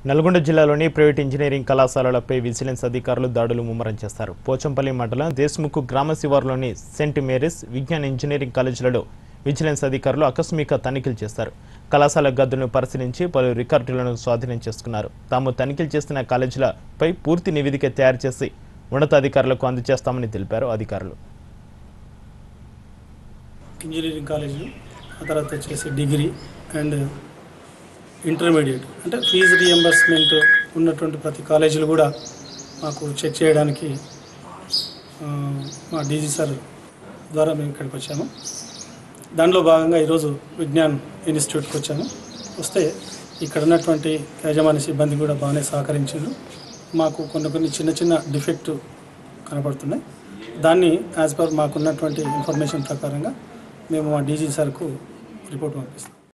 నల్గొండ జిల్లాలోని private engineering కళాశాలలపై vigilance అధికారులు దాడులు ముమ్మరం చేస్తారు పోచంపల్లి మండలం దేశ్ముఖ్ గ్రామ శివారులోని సెంట్ మేరీస్ విజ్ఞాన్ ఇంజనీరింగ్ కాలేజీలలో విజిలెన్స్ అధికారులు ఆకస్మిక తనిఖీలు చేస్తారు కళాశాల గదులను పరిశీలించి పలు రికార్డులను స్వాధీనం చేసుకున్నారు తాము తనిఖీలు చేస్తున్న కాలేజీలపై పూర్తి నివేదిక తయారు చేసి ఉన్నతాధికారులకు అందజేస్తామని తెలిపారు అధికారులు ఇంజనీరింగ్ కాలేజీలు ఆ తర్వాత వచ్చేసి డిగ్రీ అండ్ ఇంటర్మీడియట్ అంటే ఫీజు రియంబర్స్మెంట్ ఉన్నటువంటి ప్రతి కాలేజీలు కూడా మాకు చెక్ చేయడానికి ఆ, మా డీజీ సార్ ద్వారా మేము ఇక్కడికి వచ్చాము దానిలో భాగంగా ఈరోజు విజ్ఞాన్ ఇన్స్టిట్యూట్కి వచ్చాము వస్తే ఇక్కడ ఉన్నటువంటి యాజమాన్య సిబ్బంది కూడా బాగానే సహకరించారు మాకు కొన్ని కొన్ని చిన్న చిన్న డిఫెక్ట్ కనపడుతున్నాయి దాన్ని యాజ్ పర్ మాకున్నటువంటి ఇన్ఫర్మేషన్ ప్రకారంగా మేము మా డీజీ సార్కు రిపోర్ట్ పంపిస్తాం